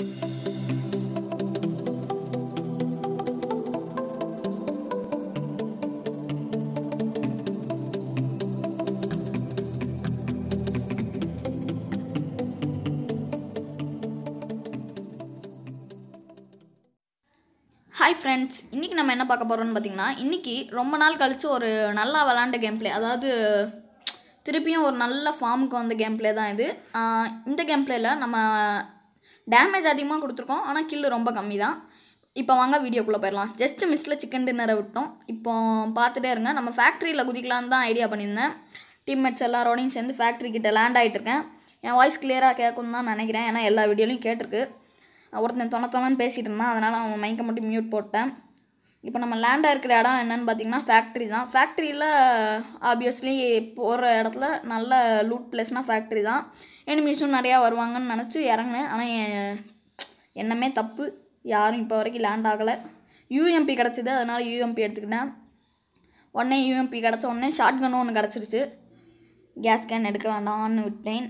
hi friends இன்றைக்கி நம்ம என்ன பார்க்க போகிறோம்னு பார்த்தீங்கன்னா இன்றைக்கி ரொம்ப நாள் கழித்து ஒரு நல்லா விளாண்ட கேம் ப்ளே அதாவது திருப்பியும் ஒரு நல்ல ஃபார்முக்கு வந்த கேம் ப்ளே தான் இது ஆஹ் இந்த கேம் ப்ளேயில் நம்ம டேமேஜ் அதிகமாக கொடுத்துருக்கோம் ஆனால் கில்லு ரொம்ப கம்மி தான் இப்போ வாங்க வீடியோக்குள்ளே போயிடலாம் ஜஸ்ட் மிஸ்ஸில் சிக்கன் டின்னரை விட்டோம் இப்போ பார்த்துட்டே இருங்க நம்ம ஃபேக்ட்ரியில் குதிக்கலான்னு தான் ஐடியா பண்ணியிருந்தேன் டீம்மேட்ஸ் எல்லாரோடையும் சேர்ந்து ஃபேக்ட்ரி கிட்ட லேண்ட் ஆகிட்டுருக்கேன் என் வாய்ஸ் கிளியராக கேட்கும் தான் நினைக்கிறேன் ஏன்னா எல்லா வீடியோலையும் கேட்டிருக்கு ஒருத்தன் தொண தொணன்னு பேசிகிட்டு இருந்தான் அதனால் அவன் மைக்கை மட்டும் மியூட் போட்டேன் இப்போ நம்ம லேண்டாக இருக்கிற இடம் என்னன்னு பார்த்தீங்கன்னா ஃபேக்ட்ரி தான் ஃபேக்ட்ரியில் ஆப்வியஸ்லி போகிற இடத்துல நல்ல லூட் பிளேஸ்னால் ஃபேக்ட்ரி தான் எனிமீஸும் நிறையா வருவாங்கன்னு நினச்சி இறங்கினேன் ஆனால் என் எண்ணமே தப்பு யாரும் இப்போ வரைக்கும் லேண்ட் ஆகலை யூஎம்பி கிடச்சிது அதனால் யூஎம்பி எடுத்துக்கிட்டேன் உடனே யூஎம்பி கிடச்ச உடனே ஷார்ட் கன்னும் ஒன்று கிடச்சிருச்சு கேஸ் கேன் எடுக்க வேண்டாம்னு விட்டேன்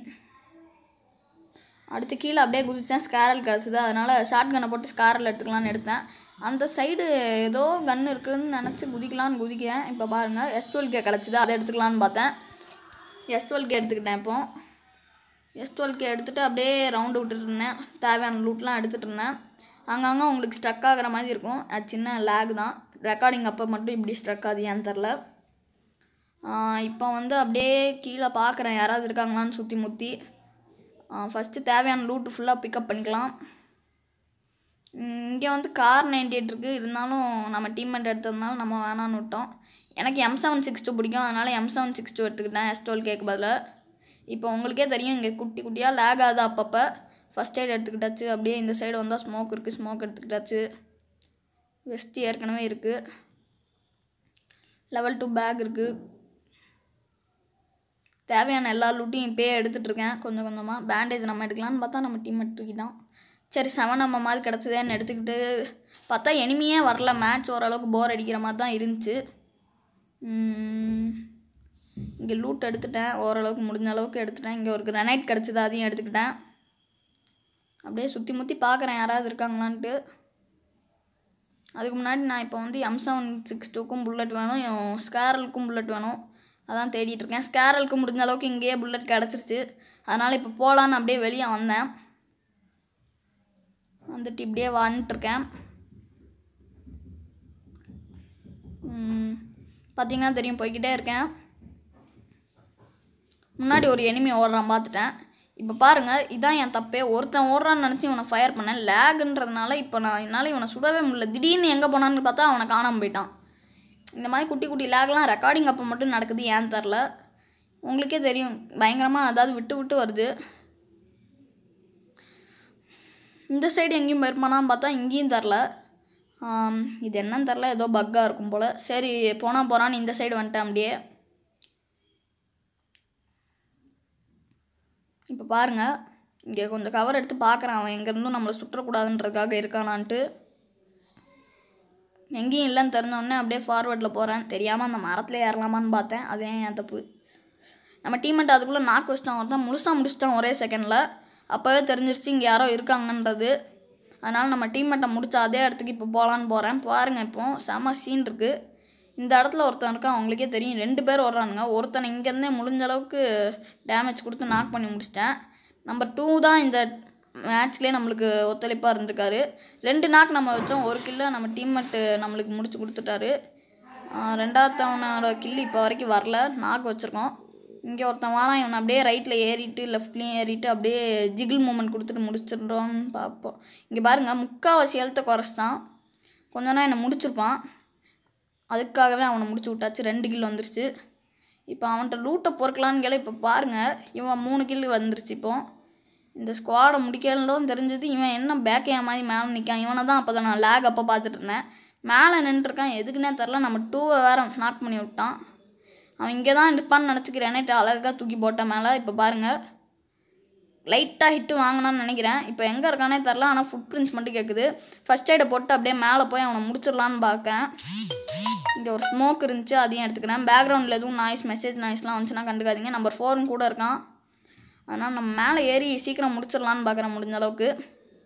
அடுத்து கீழே அப்படியே குதிச்சேன் ஸ்கேரல் கிடச்சிது அதனால் ஷார்ட் கன்னை போட்டு ஸ்கேரல் எடுத்துக்கலான்னு எடுத்தேன் அந்த சைடு ஏதோ கன் இருக்குதுன்னு நினச்சி குதிக்கலான்னு குதிக்கிறேன் இப்போ பாருங்கள் எஸ் டுவெல் கே கிடச்சிது அதை எடுத்துக்கலான்னு பார்த்தேன் எஸ் டுவெல் கே எடுத்துக்கிட்டேன் இப்போ எஸ் டுவெல் கே எடுத்துகிட்டு அப்படியே ரவுண்டு விட்டுட்டு இருந்தேன் தேவையான லூட்லாம் எடுத்துகிட்டு இருந்தேன் அங்கங்கே உங்களுக்கு ஸ்ட்ரக் ஆகிற மாதிரி இருக்கும் அது சின்ன லேக் தான் ரெக்கார்டிங் அப்போ மட்டும் இப்படி ஸ்ட்ரக் ஆகுது ஏன்னு தெரில இப்போ வந்து அப்படியே கீழே பார்க்குறேன் யாராவது இருக்காங்களான்னு சுற்றி முற்றி ஃபஸ்ட்டு தேவையான லூட்டு ஃபுல்லாக பிக்கப் பண்ணிக்கலாம் இங்கே வந்து கார் நைன்டி எயிட் இருக்குது இருந்தாலும் நம்ம டீம்மேட் எடுத்ததுனால நம்ம வேணான்னு விட்டோம் எனக்கு எம் செவன் சிக்ஸ் டூ பிடிக்கும் அதனால் எம் செவன் சிக்ஸ் டூ எடுத்துக்கிட்டேன் எஸ் டுவெல் கேக்கு பதிலாக இப்போ உங்களுக்கே தெரியும் இங்கே குட்டி குட்டியாக லேக் ஆகுது அப்பப்போ ஃபஸ்ட் எய்ட் எடுத்துக்கிட்டாச்சு அப்படியே இந்த சைடு வந்தால் ஸ்மோக் இருக்குது ஸ்மோக் எடுத்துக்கிட்டாச்சு வெஸ்ட் ஏற்கனவே இருக்குது லெவல் டூ பேக் இருக்குது தேவையான எல்லா லூட்டையும் இப்போயே எடுத்துகிட்ருக்கேன் கொஞ்சம் கொஞ்சமாக பேண்டேஜ் நம்ம எடுக்கலான்னு பார்த்தா நம்ம டீம் தூக்கிட்டோம் சரி செவன் நம்ம மாதிரி கிடச்சதேன்னு எடுத்துக்கிட்டு பார்த்தா எனிமையே வரல மேட்ச் ஓரளவுக்கு போர் அடிக்கிற மாதிரி தான் இருந்துச்சு இங்கே லூட் எடுத்துட்டேன் ஓரளவுக்கு முடிஞ்ச அளவுக்கு எடுத்துட்டேன் இங்கே ஒரு கிரனைட் கிடச்சிது அதையும் எடுத்துக்கிட்டேன் அப்படியே சுற்றி முற்றி பார்க்குறேன் யாராவது இருக்காங்களான்ட்டு அதுக்கு முன்னாடி நான் இப்போ வந்து எம் செவன் சிக்ஸ் டூக்கும் புல்லட் வேணும் ஸ்கேரலுக்கும் புல்லட் வேணும் அதான் தேடிட்டு இருக்கேன் ஸ்கேரலுக்கு முடிஞ்ச அளவுக்கு இங்கேயே புல்லட் கிடச்சிருச்சு அதனால் இப்போ போகலான்னு அப்படியே வெளியே வந்தேன் வந்துட்டு இப்படியே வந்துட்டுருக்கேன் பார்த்தீங்கன்னா தெரியும் போய்கிட்டே இருக்கேன் முன்னாடி ஒரு எனிமி ஓடுறான் பார்த்துட்டேன் இப்போ பாருங்கள் இதான் என் தப்பே ஒருத்தன் ஓடுறான்னு நினச்சி இவனை ஃபயர் பண்ணேன் லேகுன்றதுனால இப்போ நான் என்னால் இவனை சுடவே முடியல திடீர்னு எங்கே போனான்னு பார்த்தா அவனை காணாமல் போயிட்டான் இந்த மாதிரி குட்டி குட்டி லேக்லாம் ரெக்கார்டிங் அப்போ மட்டும் நடக்குது ஏன்னு தெரில உங்களுக்கே தெரியும் பயங்கரமாக அதாவது விட்டு விட்டு வருது இந்த சைடு எங்கேயும் போயிருப்பானான்னு பார்த்தா இங்கேயும் தரல இது என்னன்னு தெரில ஏதோ பக்காக இருக்கும் போல் சரி போனால் போகிறான்னு இந்த சைடு வந்துட்டேன் அப்படியே இப்போ பாருங்கள் இங்கே கொஞ்சம் கவர் எடுத்து பார்க்குறான் அவன் எங்கேருந்தும் நம்மளை சுற்றக்கூடாதுன்றதுக்காக இருக்கானான்ட்டு எங்கேயும் இல்லைன்னு தெரிஞ்சோடனே அப்படியே ஃபார்வர்டில் போகிறேன் தெரியாமல் அந்த மரத்தில் ஏறலாமான்னு பார்த்தேன் அதே என் தப்பு நம்ம டீமெண்ட் அதுக்குள்ளே நாக்கு வச்சிட்டான் ஒருத்தன் முழுசாக முடிச்சிட்டான் ஒரே செகண்டில் அப்போவே தெரிஞ்சிருச்சு இங்கே யாரோ இருக்காங்கன்றது அதனால் நம்ம டீம்மேட்டை முடிச்ச அதே இடத்துக்கு இப்போ போகலான்னு போகிறேன் பாருங்கள் இப்போ செம சீன் இருக்குது இந்த இடத்துல ஒருத்தன் இருக்கான் அவங்களுக்கே தெரியும் ரெண்டு பேர் வர்றானுங்க ஒருத்தனை இங்கேருந்தே முடிஞ்ச அளவுக்கு டேமேஜ் கொடுத்து நாக் பண்ணி முடிச்சிட்டேன் நம்பர் டூ தான் இந்த மேட்ச்லேயே நம்மளுக்கு ஒத்துழைப்பாக இருந்திருக்காரு ரெண்டு நாக் நம்ம வச்சோம் ஒரு கில்லை நம்ம டீம்மேட்டு நம்மளுக்கு முடிச்சு கொடுத்துட்டாரு ரெண்டாவத்தவனோட கில்லு இப்போ வரைக்கும் வரல நாக் வச்சுருக்கோம் இங்கே ஒருத்தன் வாரான் இவனை அப்படியே ரைட்டில் ஏறிட்டு லெஃப்ட்லேயும் ஏறிட்டு அப்படியே ஜிகிள் மூமெண்ட் கொடுத்துட்டு முடிச்சிடுறோன்னு பார்ப்போம் இங்கே பாருங்கள் முக்கால்வாசி ஹெல்த்தை குறைச்சிட்டான் கொஞ்ச நேரம் என்னை முடிச்சிருப்பான் அதுக்காகவே அவனை முடிச்சு விட்டாச்சு ரெண்டு கில் வந்துருச்சு இப்போ அவன்கிட்ட லூட்டை பொறுக்கலான்னு கேள இப்போ பாருங்கள் இவன் மூணு கில் வந்துருச்சு இப்போ இந்த ஸ்குவாடை முடிக்கலன்னு தான் தெரிஞ்சது இவன் என்ன பேக் ஏன் மாதிரி மேலே நிற்கான் இவனை தான் அப்போ தான் நான் லேக் அப்போ பார்த்துட்டு இருந்தேன் மேலே நின்றுருக்கான் எதுக்குன்னே தெரில நம்ம டூவை வேறு நாக் பண்ணி விட்டான் அவன் இங்கே தான் இருப்பான்னு நினச்சிக்கிறேனே அழகாக தூக்கி போட்டேன் மேலே இப்போ பாருங்கள் லைட்டாக ஹிட்டு வாங்கினான்னு நினைக்கிறேன் இப்போ எங்கே இருக்கானே தெரில ஆனால் ஃபுட் பிரிண்ட்ஸ் மட்டும் கேட்குது ஃபஸ்ட் எய்டை போட்டு அப்படியே மேலே போய் அவனை முடிச்சிடலான்னு பார்க்கேன் இங்கே ஒரு ஸ்மோக் இருந்துச்சு அதையும் எடுத்துக்கிறேன் பேக்ரவுண்டில் எதுவும் நாய்ஸ் மெசேஜ் நாய்ஸ்லாம் வந்துச்சுன்னா கண்டுக்காதீங்க நம்பர் ஃபோரும் கூட இருக்கான் அதனால் நம்ம மேலே ஏறி சீக்கிரம் முடிச்சிடலான்னு பார்க்குறேன் முடிஞ்ச அளவுக்கு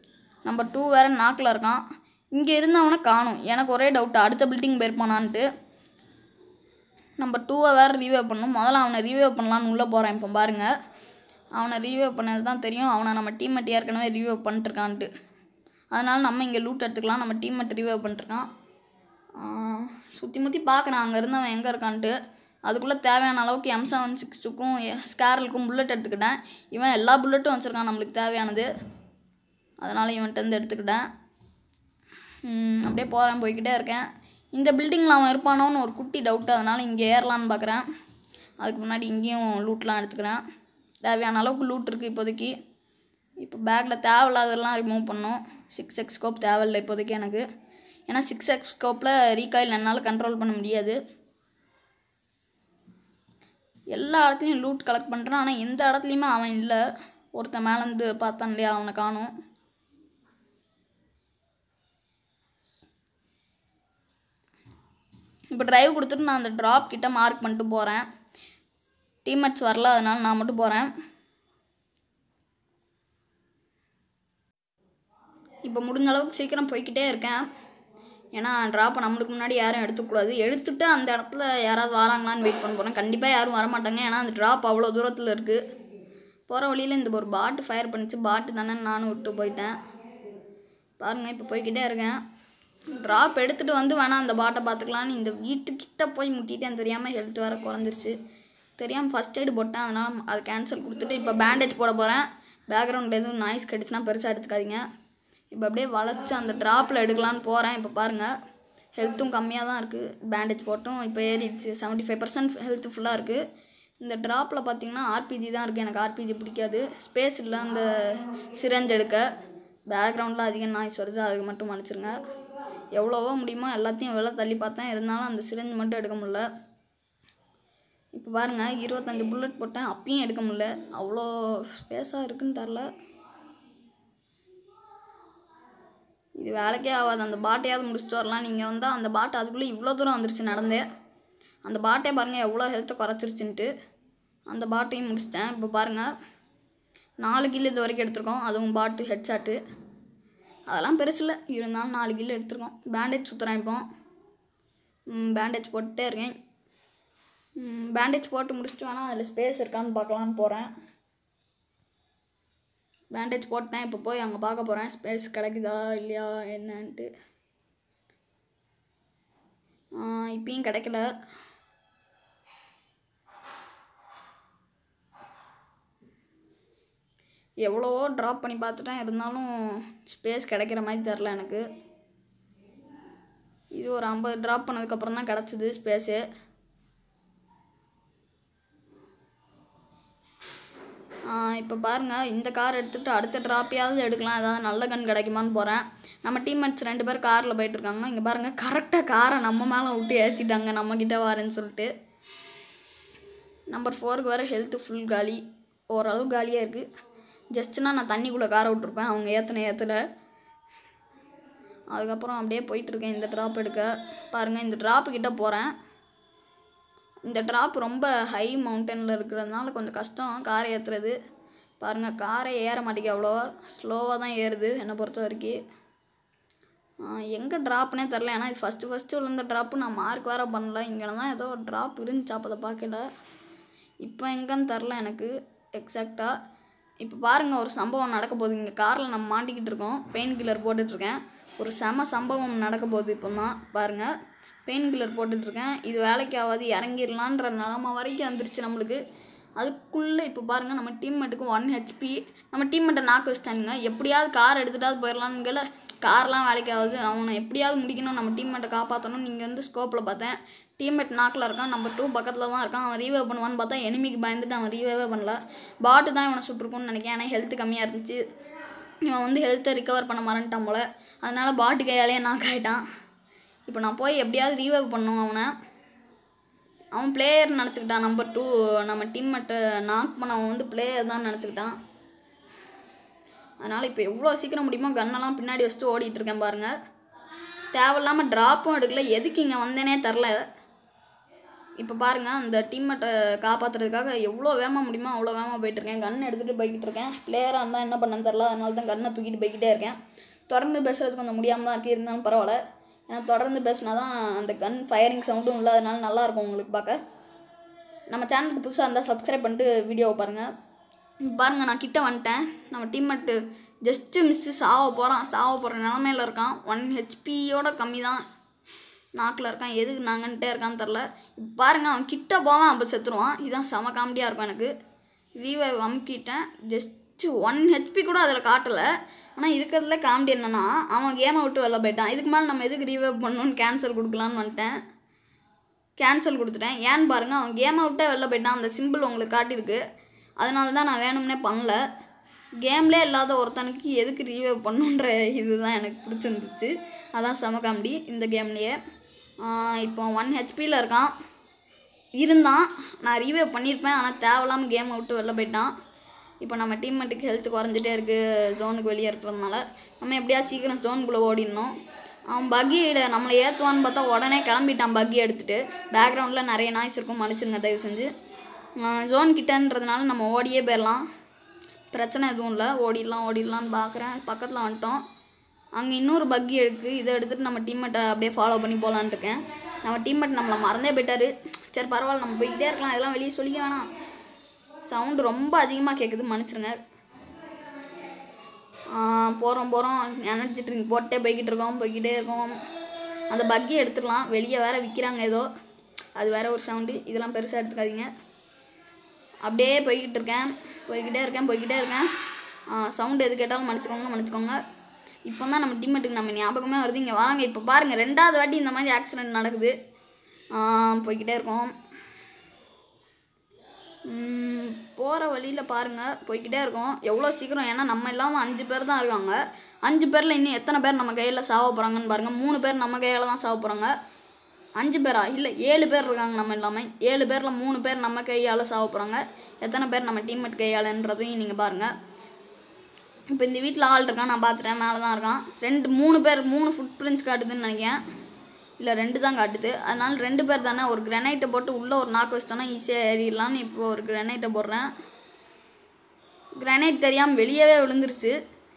நம்பர் டூ வேறு நாக்கில் இருக்கான் இங்கே இருந்தவனை காணும் எனக்கு ஒரே டவுட் அடுத்த பில்டிங் போயிருப்பானான்ட்டு நம்பர் டூவை வேறு ரீவேவ் பண்ணணும் முதல்ல அவனை ரீவேவ் பண்ணலான்னு உள்ளே போகிறேன் இப்போ பாருங்கள் அவனை ரீவேவ் பண்ணது தான் தெரியும் அவனை நம்ம டீம்மேட் ஏற்கனவே ரீவேவ் பண்ணிட்டுருக்கான்ட்டு அதனால் நம்ம இங்கே லூட் எடுத்துக்கலாம் நம்ம டீம்மேட் ரீவேவ் பண்ணிட்டுருக்கான் சுற்றி முற்றி பார்க்குறேன் அங்கே இருந்தவன் எங்கே இருக்கான்ட்டு அதுக்குள்ளே தேவையான அளவுக்கு எம் செவன் சிக்ஸுக்கும் ஸ்கேரலுக்கும் புல்லட் எடுத்துக்கிட்டேன் இவன் எல்லா புல்லட்டும் வச்சுருக்கான் நம்மளுக்கு தேவையானது அதனால் இவன்கிட்ட எடுத்துக்கிட்டேன் ம், அப்படியே போகிறேன் போய்கிட்டே இருக்கேன் இந்த பில்டிங்கில் அவன் இருப்பானோன்னு ஒரு குட்டி டவுட்டு அதனால் இங்கே ஏறலான்னு பார்க்குறேன் அதுக்கு முன்னாடி இங்கேயும் லூட்லாம் எடுத்துக்கிறேன் தேவையான அளவுக்கு லூட் இருக்குது இப்போதைக்கு இப்போ பேக்கில் தேவையில்லாததெல்லாம் ரிமூவ் பண்ணோம் சிக்ஸ் எக்ஸ் ஸ்கோப் தேவையில்லை இப்போதைக்கு எனக்கு ஏன்னா சிக்ஸ் எக்ஸ் ஸ்கோப்பில் ரீகாயில் என்னால் கண்ட்ரோல் பண்ண முடியாது எல்லா இடத்துலையும் லூட் கலெக்ட் பண்ணுறான் ஆனால் எந்த இடத்துலையுமே அவன் இல்லை ஒருத்தன் மேலேருந்து பார்த்தான் இல்லையா அவனை காணும் இப்போ டிரைவ் கொடுத்துட்டு நான் அந்த ட்ராப் கிட்ட மார்க் பண்ணிட்டு போகிறேன் டீம்மேட்ஸ் வரல அதனால நான் மட்டும் போகிறேன் இப்போ முடிஞ்ச அளவுக்கு சீக்கிரம் போய்க்கிட்டே இருக்கேன் ஏன்னா ட்ராப்பை நம்மளுக்கு முன்னாடி யாரும் எடுத்துக்கூடாது எடுத்துட்டு அந்த இடத்துல யாராவது வராங்களான்னு வெயிட் பண்ண போகிறேன் கண்டிப்பாக யாரும் வரமாட்டாங்க ஏன்னா அந்த ட்ராப் அவ்வளோ தூரத்தில் இருக்குது போகிற வழியில் இந்த ஒரு பாட்டு ஃபயர் பண்ணிச்சு பாட்டு தானே நானும் விட்டு போயிட்டேன் பாருங்கள் இப்போ போய்க்கிட்டே இருக்கேன் ட்ராப் எடுத்துகிட்டு வந்து வேணால் அந்த பாட்டை பார்த்துக்கலான்னு இந்த வீட்டுக்கிட்ட போய் முட்டிட்டேன் தெரியாமல் ஹெல்த் வேறு குறைஞ்சிருச்சு தெரியாமல் ஃபஸ்ட் எய்டு போட்டேன் அதனால் அது கேன்சல் கொடுத்துட்டு இப்போ பேண்டேஜ் போட போகிறேன் பேக்ரவுண்டில் எதுவும் நாய்ஸ் கடிச்சுன்னா பெருசாக எடுத்துக்காதீங்க இப்போ அப்படியே வளைச்சி அந்த ட்ராப்பில் எடுக்கலான்னு போகிறேன் இப்போ பாருங்கள் ஹெல்த்தும் கம்மியாக தான் இருக்குது பேண்டேஜ் போட்டும் இப்போ ஏறிடுச்சு செவன்ட்டி ஃபைவ் பர்சன்ட் ஹெல்த் ஃபுல்லாக இருக்குது இந்த ட்ராப்பில் பார்த்தீங்கன்னா ஆர்பிஜி தான் இருக்குது எனக்கு ஆர்பிஜி பிடிக்காது ஸ்பேஸ் இல்லை அந்த சிரஞ்ச் எடுக்க பேக்ரவுண்டில் அதிக நாய்ஸ் வருது அதுக்கு மட்டும் மன்னிச்சிருங்க எவ்வளவோ முடியுமோ எல்லாத்தையும் வெளில தள்ளி பார்த்தேன் இருந்தாலும் அந்த சிரஞ்ச் மட்டும் எடுக்க முடியல இப்போ பாருங்கள் இருபத்தஞ்சு புல்லட் போட்டேன் அப்பயும் எடுக்க முடியல அவ்வளோ ஸ்பேஸாக இருக்குன்னு தெரில இது வேலைக்கே ஆகாது அந்த பாட்டையாவது முடிச்சுட்டு வரலாம் நீங்கள் வந்தால் அந்த பாட்டு அதுக்குள்ளே இவ்வளோ தூரம் வந்துருச்சு நடந்தே அந்த பாட்டே பாருங்கள் எவ்வளோ ஹெல்த்தை குறைச்சிருச்சுன்ட்டு அந்த பாட்டையும் முடிச்சிட்டேன் இப்போ பாருங்கள் நாலு கில் இது வரைக்கும் எடுத்திருக்கோம் அதுவும் பாட்டு ஹெட்ஷாட்டு அதெல்லாம் பெருசில்ல இருந்தாலும் நாலு கில் எடுத்திருக்கோம் பேண்டேஜ் சுற்றுறேன் இப்போ பேண்டேஜ் போட்டுட்டே இருக்கேன் பேண்டேஜ் போட்டு முடிச்சுட்டு வேணால் அதில் ஸ்பேஸ் இருக்கான்னு பார்க்கலான்னு போகிறேன் பேண்டேஜ் போட்டேன் இப்போ போய் அங்கே பார்க்க போகிறேன் ஸ்பேஸ் கிடைக்குதா இல்லையா என்னன்ட்டு ஆ, இப்பயும் கிடைக்கல எவ்வளவோ ட்ராப் பண்ணி பார்த்துட்டேன் இருந்தாலும் ஸ்பேஸ் கிடைக்கிற மாதிரி தெரில எனக்கு இது ஒரு ஐம்பது ட்ராப் பண்ணதுக்கப்புறம் தான் கிடச்சிது ஸ்பேஸு இப்போ பாருங்கள் இந்த கார் எடுத்துகிட்டு அடுத்த ட்ராப்பையாவது எடுக்கலாம் ஏதாவது நல்ல கன் கிடைக்குமான்னு போகிறேன் நம்ம டீம்மேட்ஸ் ரெண்டு பேர் காரில் போயிட்டு இருக்காங்க இங்கே பாருங்கள் கரெக்டாக காரை நம்ம மேலே விட்டு ஏற்றிட்டாங்க நம்மக்கிட்ட வரேன்னு சொல்லிட்டு நம்பர் ஃபோருக்கு வேறு ஹெல்த்து ஃபுல் காலி ஓரளவு காலியாக இருக்குது ஜஸ்ட்னா நான் தண்ணிக்குள்ளே காரை விட்ருப்பேன் அவங்க ஏற்றின ஏற்றல அதுக்கப்புறம் அப்படியே போயிட்டுருக்கேன் இந்த ட்ராப் எடுக்க பாருங்கள் இந்த ட்ராப்பு கிட்ட போகிறேன் இந்த ட்ராப் ரொம்ப ஹை மவுண்டனில் இருக்கிறதுனால கொஞ்சம் கஷ்டம் காரை ஏற்றுறது பாருங்கள் காரை ஏற மாட்டேங்குது அவ்வளோவா ஸ்லோவாக தான் ஏறுது என்னை பொறுத்த வரைக்கும் எங்கே ட்ராப்னே தெரில ஏன்னா இது ஃபஸ்ட்டு ஃபஸ்ட்டு விழுந்த ட்ராப்பு நான் மார்க் வேறு பண்ணல இங்கே தான் ஏதோ ஒரு ட்ராப் இருந்துச்சு அப்போ அதை பார்க்கல இப்போ எங்கன்னு தெரில எனக்கு எக்ஸாக்டாக இப்போ பாருங்கள் ஒரு சம்பவம் நடக்க போகுது இங்கே காரில் நம்ம மாட்டிக்கிட்டு இருக்கோம் பெயின் கில்லர் போட்டுட்ருக்கேன் ஒரு செம சம்பவம் நடக்க போகுது இப்போ தான் பாருங்கள் பெயின் கில்லர் போட்டுட்ருக்கேன் இது வேலைக்கு ஆகாது இறங்கிடலான்ற நிலமை வரைக்கும் வந்துருச்சு நம்மளுக்கு அதுக்குள்ளே இப்போ பாருங்கள் நம்ம டீம்மேட்டுக்கு ஒன் ஹெச்பி நம்ம டீம்மேட்டை நாக்க வச்சிட்டானுங்க எப்படியாவது கார் எடுத்துகிட்டாவது போயிடலான்னு கார்லாம் வேலைக்கு ஆகுது அவனை எப்படியாவது முடிக்கணும் நம்ம டீம்மேட்டை காப்பாற்றணும் நீங்கள் வந்து ஸ்கோப்பில் பார்த்தேன் டீம்மேட் நாக்கில் இருக்கான் நம்பர் டூ பக்கத்தில் தான் இருக்கான் அவன் ரீவே பண்ணுவான்னு பார்த்தா எனிமிக்கு பயந்துட்டு அவன் ரீவேவே பண்ணல பாட்டு தான் இவனை சுட்டிருக்கும்னு நினைக்கிறேன் ஏன்னா ஹெல்த் கம்மியாக இருந்துச்சு இவன் வந்து ஹெல்த்தை ரிகவர் பண்ண மறந்துட்டான் போல அதனால பாட்டு கையாலேயே நாக் ஆகிட்டான் இப்போ நான் போய் எப்படியாவது ரீவைவ் பண்ணும் அவனை அவன் பிளேயர் நினச்சிக்கிட்டான் நம்பர் டூ நம்ம டீம்மேட்டை நாக் பண்ண அவன் வந்து பிளேயர் தான் நினச்சிக்கிட்டான் அதனால் இப்போ எவ்வளோ சீக்கிரம் முடியுமோ கன்னெல்லாம் பின்னாடி வச்சுட்டு ஓடிட்டு இருக்கேன் பாருங்கள் தேவையில்லாமல் ட்ராப்பும் எடுக்கல எதுக்கு இங்கே வந்தேனே தெரில இப்போ பாருங்கள் அந்த டீம்மேட்டை காப்பாற்றுறதுக்காக எவ்வளோ வேகமாக முடியுமோ அவ்வளோ வேகமாக போயிட்டுருக்கேன் கன் எடுத்துகிட்டு போய்கிட்டு இருக்கேன் பிளேயராக இருந்தால் என்ன பண்ணேன்னு தெரில அதனால தான் கன்னை தூக்கிட்டு போய்கிட்டே இருக்கேன் தொடர்ந்து பேசுறது கொஞ்சம் முடியாமல் தான் இருக்குது இருந்தாலும் பரவாயில்ல ஏன்னா தொடர்ந்து பேசினா தான் அந்த கன் ஃபயரிங் சவுண்டும் இல்லாதனால நல்லாயிருக்கும் உங்களுக்கு பார்க்க நம்ம சேனலுக்கு புதுசாக இருந்தால் சப்ஸ்கிரைப் பண்ணிட்டு வீடியோவை பாருங்கள் பாருங்கள் நான் கிட்ட வந்துட்டேன் நம்ம டீம்மேட்டு ஜஸ்ட்டு மிஸ்ஸு சாவ போகிறான் சாவ போகிற நிலமையில இருக்கான் ஒன் ஹெச்பியோட கம்மி தான் நாக்கில் இருக்கான் எதுக்கு நாங்கன்ட்டே இருக்கான்னு தெரில இப்போ பாருங்கள் அவன் கிட்ட போவான் அப்போ செத்துருவான் இதுதான் செம காமெடியாக இருக்கும் எனக்கு ரீவைவ் அமுக்கிட்டேன் ஜஸ்ட்டு ஒன் ஹெச்பி கூட அதில் காட்டலை ஆனால் இருக்கிறதுல காமெடி என்னென்னா அவன் கேமை விட்டு வெளில போயிட்டான் இதுக்கு மேலே நம்ம எதுக்கு ரீவைவ் பண்ணணும்னு கேன்சல் கொடுக்கலான்னு வந்துட்டேன் கேன்சல் கொடுத்துட்டேன் ஏன்னு பாருங்கள் அவன் கேமை விட்டே வெளில போயிட்டான் அந்த சிம்பிள் உங்களுக்கு காட்டியிருக்கு அதனால தான் நான் வேணும்னே பண்ணல கேம்லே இல்லாத ஒருத்தனுக்கு எதுக்கு ரீவைவ் பண்ணுன்ற இதுதான் எனக்கு பிடிச்சிருந்துச்சு அதான் செம காமெடி இந்த கேம்லேயே இப்போ ஒன் ஹெச்பியில் இருக்கான் இருந்தான் நான் ரீவைவ் பண்ணியிருப்பேன் ஆனால் தேவையில்லாமல் கேமை விட்டு வெளில போயிட்டான் இப்போ நம்ம டீம்மேட்டுக்கு ஹெல்த் குறைஞ்சிட்டே இருக்குது ஜோனுக்கு வெளியே இருக்கிறதுனால நம்ம எப்படியா சீக்கிரம் ஜோனுக்குள்ளே ஓடிடணும் அவன் பக்கியில் நம்மளை ஏற்றுவான்னு பார்த்தா உடனே கிளம்பிட்டான் பக்கி எடுத்துகிட்டு பேக்ரவுண்டில் நிறைய நாய்ஸ் இருக்கும் மன்னிச்சிருங்க தயவு செஞ்சு ஜோன் கிட்டன்றதுனால நம்ம ஓடியே போயிடலாம் பிரச்சனை எதுவும் இல்லை ஓடிடலாம் ஓடிடலான்னு பார்க்குறேன் பக்கத்தில் வந்துட்டோம் அங்கே இன்னொரு பக்கி இருக்குது இதை எடுத்துகிட்டு நம்ம டீம்மேட்டை அப்படியே ஃபாலோ பண்ணி போகலான்னு இருக்கேன் நம்ம டீம்மேட் நம்மளை மறந்தே போயிட்டாரு சரி பரவாயில்ல நம்ம போய்கிட்டே இருக்கலாம் இதெல்லாம் வெளியே சொல்லிக்க வேணாம் சவுண்டு ரொம்ப அதிகமாக கேட்குது மன்னிச்சிருங்க போகிறோம் போகிறோம் எனர்ஜி ட்ரிங்க் போட்டே போய்கிட்டு இருக்கோம் போய்கிட்டே இருக்கோம் அந்த பக்கி எடுத்துக்கலாம் வெளியே வேற விற்கிறாங்க ஏதோ அது வேற ஒரு சவுண்டு இதெல்லாம் பெருசாக எடுத்துக்காதீங்க அப்படியே போய்கிட்டு இருக்கேன் போய்கிட்டே இருக்கேன் போய்கிட்டே இருக்கேன் சவுண்டு எது கேட்டாலும் மன்னிச்சுக்கோங்க மன்னிச்சுக்கோங்க இப்போ தான் நம்ம டீம்மேட்டுக்கு நம்ம ஞாபகமே வருது இங்கே வராங்க இப்போ பாருங்கள் ரெண்டாவது வாட்டி இந்த மாதிரி ஆக்சிடெண்ட் நடக்குது ஆ, போய்கிட்டே இருக்கோம் போகிற வழியில் பாருங்கள் போய்கிட்டே இருக்கோம் எவ்வளோ சீக்கிரம் ஏன்னா நம்ம இல்லாமல் அஞ்சு பேர் தான் இருக்காங்க அஞ்சு பேரில் இன்னும் எத்தனை பேர் நம்ம கையில் சாவ போகிறாங்கன்னு பாருங்கள் மூணு பேர் நம்ம கையில் தான் சாவ போகிறாங்க அஞ்சு பேரா இல்லை ஏழு பேர் இருக்காங்க நம்ம இல்லாமல் ஏழு பேரில் மூணு பேர் நம்ம கையால் சாவ போகிறாங்க எத்தனை பேர் நம்ம டீம்மேட் கையாலன்றதையும் நீங்கள் பாருங்கள் இப்போ இந்த வீட்டில் ஆள் இருக்கான் நான் பார்த்துட்டேன் மேலே தான் இருக்கான் ரெண்டு மூணு பேர் மூணு ஃபுட் பிரிண்ட்ஸ் காட்டுதுன்னு நினைக்கிறேன் இல்லை ரெண்டு தான் காட்டுது அதனால ரெண்டு பேர் தானே ஒரு கிரனைட்டை போட்டு உள்ளே ஒரு நாக்கு வச்சிட்டோன்னா ஈஸியாக ஏறிடலான்னு இப்போ ஒரு கிரனைட்டை போடுறேன் கிரனைட் தெரியாமல் வெளியவே விழுந்துருச்சு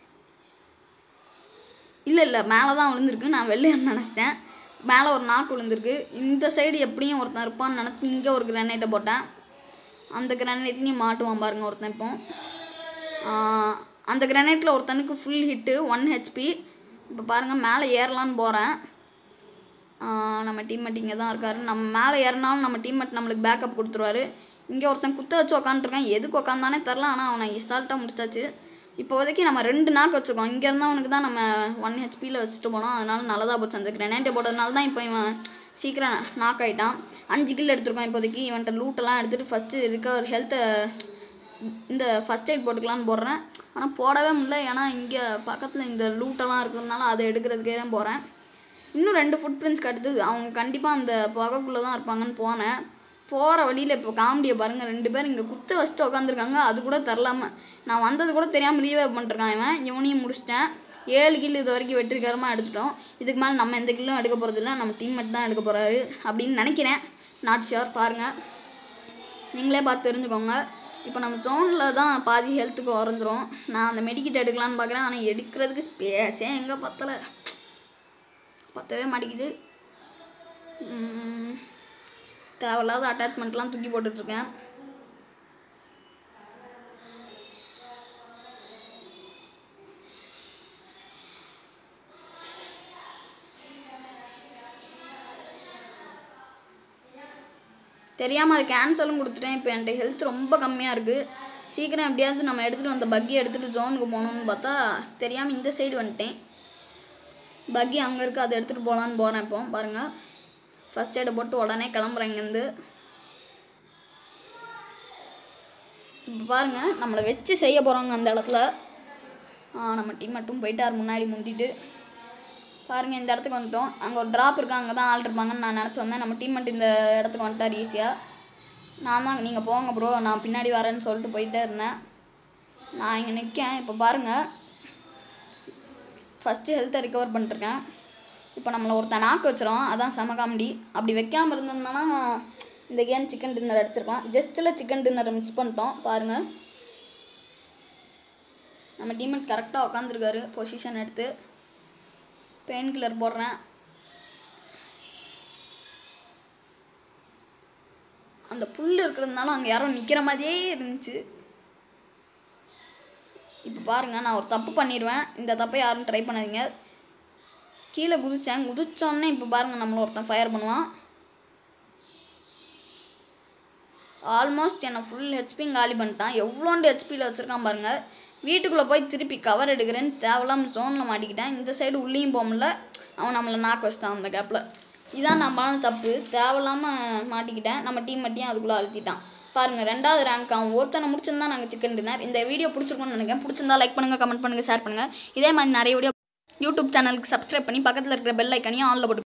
இல்லை இல்லை மேலே தான் விழுந்திருக்கு நான் வெளியே நினச்சிட்டேன் மேலே ஒரு நாக்கு விழுந்திருக்கு இந்த சைடு எப்படியும் ஒருத்தன் இருப்பான்னு நினச்சி இங்கே ஒரு கிரனைட்டை போட்டேன் அந்த கிரனைட்லேயும் மாட்டுவான் பாருங்க ஒருத்தன் இப்போ ஆஹ், அந்த கிரனைட்டில் ஒருத்தனுக்கு ஃபுல் ஹிட்டு ஒன் ஹெச்பி இப்போ பாருங்கள் மேலே ஏறலான்னு போகிறேன் நம்ம டீம்மேட் இங்கே தான் இருக்காரு நம்ம மேலே ஏறினாலும் நம்ம டீம்மேட் நம்மளுக்கு பேக்கப் கொடுத்துருவாரு இங்கே ஒருத்தன் குத்த வச்சு உக்காந்துருக்கான் எதுக்கு உக்காந்தானே தெரில ஆனால் அவனை இசால்ட்டாக முடிச்சாச்சு இப்போதைக்கு நம்ம ரெண்டு நாக்கு வச்சுருக்கோம் இங்கே இருந்தவனுக்கு தான் நம்ம ஒன் ஹெச்பியில் வச்சுட்டு போனோம் அதனால நல்லதாக போச்சு அந்த கிரனைட்டை போட்டதுனால தான் இப்போ இவன் சீக்கிரம் நாக் ஆகிட்டான் அஞ்சு கில் எடுத்திருக்கோம் இப்போதைக்கு இவன்கிட்ட லூட்டெல்லாம் எடுத்துகிட்டு ஃபஸ்ட்டு ரிகவர் ஹெல்த்தை இந்த ஃபஸ்ட் எய்ட் போட்டுக்கலான்னு போடுறேன் ஆனால் போடவே முடியல ஏன்னா இங்கே பக்கத்தில் இந்த லூட்டெல்லாம் இருக்கிறதுனால அதை எடுக்கிறதுக்கே தான் போகிறேன் இன்னும் ரெண்டு ஃபுட் பிரிண்ட்ஸ் கட்டுது அவங்க கண்டிப்பாக அந்த புகைக்குள்ளே தான் இருப்பாங்கன்னு போனேன் போகிற வழியில் இப்போ காமெடியை பாருங்கள் ரெண்டு பேர் இங்கே குத்து வச்சுட்டு உட்காந்துருக்காங்க அது கூட தரலாம நான் வந்தது கூட தெரியாமல் ரீவைவ் பண்ணிருக்கான் இவன் இவனையும் முடிச்சிட்டேன் ஏழு கில் இது வரைக்கும் வெற்றிகரமாக எடுத்துட்டோம் இதுக்கு மேலே நம்ம எந்த கில்லும் எடுக்க போகிறதில்ல நம்ம டீம்மேட் தான் எடுக்க போகிறாரு அப்படின்னு நினைக்கிறேன் நாட் ஷியோர் பாருங்கள் நீங்களே பார்த்து தெரிஞ்சுக்கோங்க இப்போ நம்ம ஜோனில் தான் பாதி ஹெல்த்துக்கு உறந்துரும் நான் அந்த மெடிக்கிட் எடுக்கலான்னு பார்க்குறேன் ஆனால் எடுக்கிறதுக்கு ஸ்பேஸே எங்கே பத்தலை பத்தவே மாட்டேங்குது உம், தேவையில்லாத அட்டாச்மெண்ட்லாம் தூக்கி போட்டுட்ருக்கேன் தெரியாமல் அது கேன்சலும் கொடுத்துட்டேன் இப்போ என்கிட்ட ஹெல்த் ரொம்ப கம்மியாக இருக்குது சீக்கிரம் எப்படியாவது நம்ம எடுத்துகிட்டு வந்த பக்கி எடுத்துகிட்டு ஜோனுக்கு போகணுன்னு பார்த்தா தெரியாமல் இந்த சைடு வந்துட்டேன் பக்கி அங்கே இருக்குது அதை எடுத்துகிட்டு போகலான்னு போகிறேன் இப்போ பாருங்கள் ஃபஸ்ட் எய்டை போட்டு உடனே கிளம்புறேன் இங்கேருந்து இப்போ பாருங்கள் நம்மளை வச்சு செய்ய போகிறாங்க அந்த இடத்துல ஆ, நம்ம டீம் மட்டும் போயிட்டார் முன்னாடி முந்திட்டு பாருங்கள் இந்த இடத்துக்கு வந்துட்டோம் அங்கே ஒரு ட்ராப் இருக்கு அங்கே தான் ஆள் இருப்பாங்கன்னு நான் நினச்சி வந்தேன் நம்ம டீம் மட்டும் இந்த இடத்துக்கு வந்துட்டார் ஈஸியாக நான் தான் நீங்கள் போங்க ப்ரோ நான் பின்னாடி வரேன்னு சொல்லிட்டு போயிட்டே இருந்தேன் நான் இங்கே நிற்கேன் இப்போ பாருங்கள் ஃபஸ்ட்டு ஹெல்த்தை ரிகவர் பண்ணிருக்கேன் இப்போ நம்மளை ஒருத்தன் நாக்கு வச்சிரும் அதான் செம காமெடி அப்படி வைக்காமல் இருந்திருந்தோன்னா இந்த கேம் சிக்கன் டின்னர் அடிச்சிருக்கலாம் ஜஸ்ட்டில் சிக்கன் டின்னரை மிஸ் பண்ணிட்டோம் பாருங்கள் நம்ம டீம்மேட் கரெக்டாக உட்காந்துருக்காரு பொசிஷன் எடுத்து பெயின் கில்லர் போடுறேன் அந்த புல் இருக்கிறதுனால அங்கே யாரோ நிற்கிற மாதிரியே இருந்துச்சு இப்போ பாருங்கள் நான் ஒரு தப்பு பண்ணிடுவேன் இந்த தப்பை யாரும் ட்ரை பண்ணாதீங்க கீழே குதிச்சேன் குதிச்சோன்னே இப்போ பாருங்கள் நம்மளை ஒருத்தன் ஃபயர் பண்ணுவான் ஆல்மோஸ்ட் என்னை ஃபுல் ஹெச்பி காலி பண்ணிட்டான் எவ்வளோண்டு ஹெச்பியில் வச்சுருக்கான் பாருங்கள் வீட்டுக்குள்ளே போய் திருப்பி கவர் எடுக்கிறேன்னு தேவையில்லாம ஜோனில் மாட்டிக்கிட்டேன் இந்த சைடு உள்ளேயும் போக முடியல அவன் நம்மளை நாக்கு வச்சிட்டான் அந்த கேப்பில் இதான் நம்மளான தப்பு தேவையில்லாமல் மாட்டிக்கிட்டேன் நம்ம டீம் மட்டும் அதுக்குள்ளே அழுத்திட்டான் பாருங்கள் ரெண்டாவது ரேங்க் அவன் ஒருத்தனை முடிச்சிருந்தா நாங்கள் சிக்கன் டின்னர் இந்த வீடியோ பிடிச்சிருக்கும்னு நினைக்கிறேன் பிடிச்சிருந்தா லைக் பண்ணுங்கள் கமெண்ட் பண்ணுங்கள் ஷேர் பண்ணுங்கள் இதே மாதிரி நிறைய வீடியோ யூடியூப் சேனலுக்கு சப்ஸ்கிரைப் பண்ணி பக்கத்தில் இருக்கிற பெல் ஐக்கனையும் ஆனில் போட்டு